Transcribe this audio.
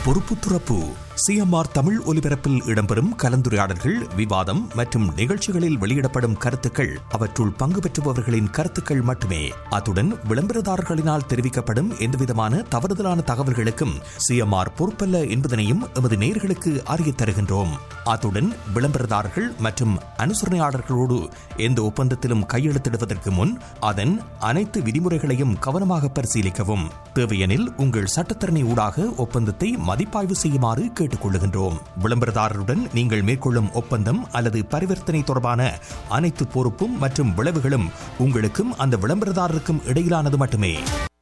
பொறுப்பு துறப்பு சிஎம்ஆர் தமிழ் ஒலிபரப்பில் இடம்பெறும் கலந்துரையாடல்கள் விவாதம் மற்றும் நிகழ்ச்சிகளில் வெளியிடப்படும் கருத்துக்கள் அவற்றுள் பங்கு பெற்றுபவர்களின் கருத்துக்கள் மட்டுமே அத்துடன் விளம்பரதாரர்களினால் தெரிவிக்கப்படும் எந்தவிதமான தவறுதலான தகவல்களுக்கும் சிஎம்ஆர் பொறுப்பல்ல என்பதனையும் எமது நேயர்களுக்கு அறியத் தருகின்றோம் அத்துடன் விளம்பரதாரர்கள் மற்றும் அனுசரணையாளர்களோடு எந்த ஒப்பந்தத்திலும் கையெழுத்திடுவதற்கு முன் அதன் அனைத்து விதிமுறைகளையும் கவனமாக பரிசீலிக்கவும் தேவையெனில் உங்கள் சட்டத்தரணி ஊடாக ஒப்பந்தத்தை மதிப்பாய்வு செய்யுமாறு கேட்டுக்கொள்ளுகின்றோம் விளம்பரதாரருடன் நீங்கள் மேற்கொள்ளும் ஒப்பந்தம் அல்லது பரிவர்த்தனை தொடர்பான அனைத்து பொறுப்பும் மற்றும் விளைவுகளும் உங்களுக்கும் அந்த விளம்பரதாரருக்கும் இடையிலானது மட்டுமே